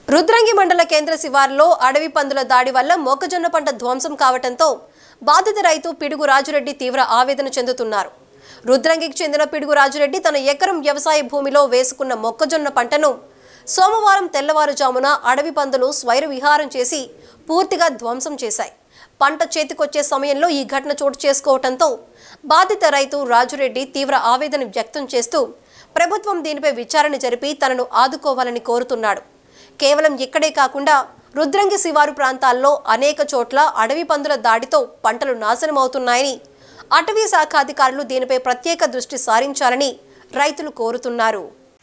రుద్రంగి మండల కేంద్ర శివారులో అడవి పందుల దాడి వల్ల మొక్కజొన్న పంట ధ్వంసం కావడంతో బాధిత రైతు పిడుగు రాజురెడ్డి తీవ్ర ఆవేదన చెందుతున్నారు రుద్రంగికి చెందిన పిడుగు రాజురెడ్డి తన ఎకరం వ్యవసాయ భూమిలో వేసుకున్న మొక్కజొన్న పంటను సోమవారం తెల్లవారుజామున అడవి పందులు స్వైర విహారం చేసి పూర్తిగా ధ్వంసం చేశాయి పంట చేతికొచ్చే సమయంలో ఈ ఘటన చోటు చేసుకోవడంతో బాధిత రైతు రాజురెడ్డి తీవ్ర ఆవేదన వ్యక్తం చేస్తూ ప్రభుత్వం దీనిపై విచారణ జరిపి తనను ఆదుకోవాలని కోరుతున్నాడు కేవలం ఇక్కడే కాకుండా రుద్రంగి శివారు ప్రాంతాల్లో అనేక చోట్ల అడవి పందుల దాడితో పంటలు నాశనమవుతున్నాయని అటవీ శాఖ అధికారులు దీనిపై ప్రత్యేక దృష్టి సారించాలని రైతులు కోరుతున్నారు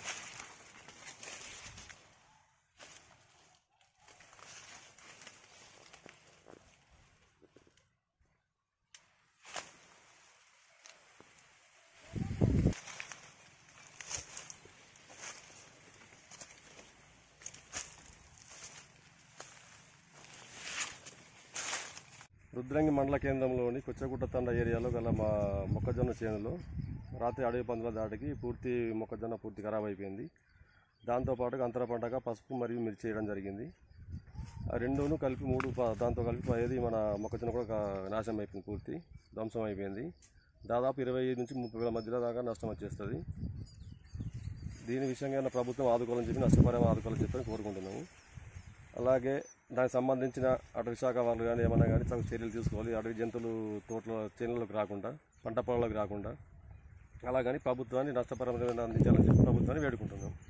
రుద్రంగి మండల కేంద్రంలోని కొచ్చగుట్ట తండ ఏరియాలో గల మా మొక్కజొన్న చేనులో రాత్రి అడవి పందుల దాటికి పూర్తి మొక్కజొన్న పూర్తి ఖరాబ్ అయిపోయింది దాంతోపాటుగా అంతర పంటగా పసుపు మరియు మిర్చి చేయడం జరిగింది ఆ రెండును కలిపి మూడు ప- దాంతో కలిపి ఏది మన మొక్కజొన్న కూడా కా- నాశనం అయిపోయింది పూర్తి ధ్వంసం అయిపోయింది దాదాపు ఇరవై ఐదు నుంచి ముప్పై వేల మధ్యలో దాకా నష్టం వచ్చేస్తుంది దీని విషయంగా ఏమైనా ప్రభుత్వం ఆదుకోవాలని చెప్పి నష్టపరిహారం ఆదుకోవాలని చెప్పి కోరుకుంటున్నాము అలాగే దానికి సంబంధించిన అటవీ శాఖ వాళ్ళు కానీ ఏమన్నా కానీ తగు చర్యలు తీసుకోవాలి అడవి జంతువులు తోటలో చేనులకు రాకుండా పంట పొలాలకు రాకుండా అలా కానీ ప్రభుత్వాన్ని నష్టపరమైన అందించాలని చెప్పి ప్రభుత్వాన్ని వేడుకుంటున్నాం